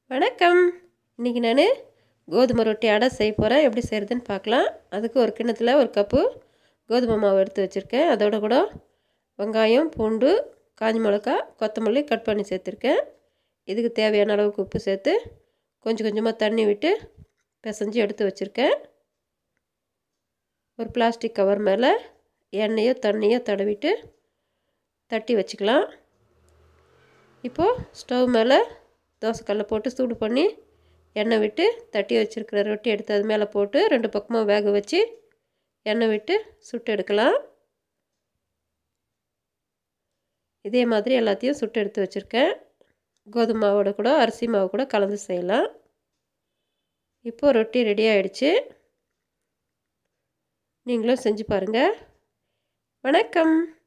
வணக்கம் இன்றைக்கி நான் கோதுமை ரொட்டி அடை செய்ய போகிறேன் எப்படி செய்கிறதுன்னு பார்க்கலாம் அதுக்கு ஒரு கிண்ணத்தில் ஒரு கப்பு கோதுமை மாவு எடுத்து வச்சுருக்கேன் அதோட கூட வெங்காயம் பூண்டு காஞ்சி மிளகா கொத்தமல்லி கட் பண்ணி சேர்த்துருக்கேன் இதுக்கு தேவையான அளவுக்கு உப்பு சேர்த்து கொஞ்சம் கொஞ்சமாக தண்ணி விட்டு பிசைஞ்சு எடுத்து வச்சுருக்கேன் ஒரு பிளாஸ்டிக் கவர் மேலே எண்ணெயோ தண்ணியோ தடவிட்டு தட்டி வச்சுக்கலாம் இப்போது ஸ்டவ் மேலே தோசைக்கல்லை போட்டு சூடு பண்ணி எண்ணெய் விட்டு தட்டி வச்சுருக்கிற ரொட்டி எடுத்து அது மேலே போட்டு ரெண்டு பக்கமும் வேக வச்சு எண்ணெய் விட்டு சுட்டு எடுக்கலாம் இதே மாதிரி எல்லாத்தையும் சுட்டு எடுத்து வச்சுருக்கேன் கோதுமை மாவோட கூட அரிசி மாவு கூட கலந்து செய்யலாம் இப்போது ரொட்டி ரெடி ஆகிடுச்சு நீங்களும் செஞ்சு பாருங்கள் வணக்கம்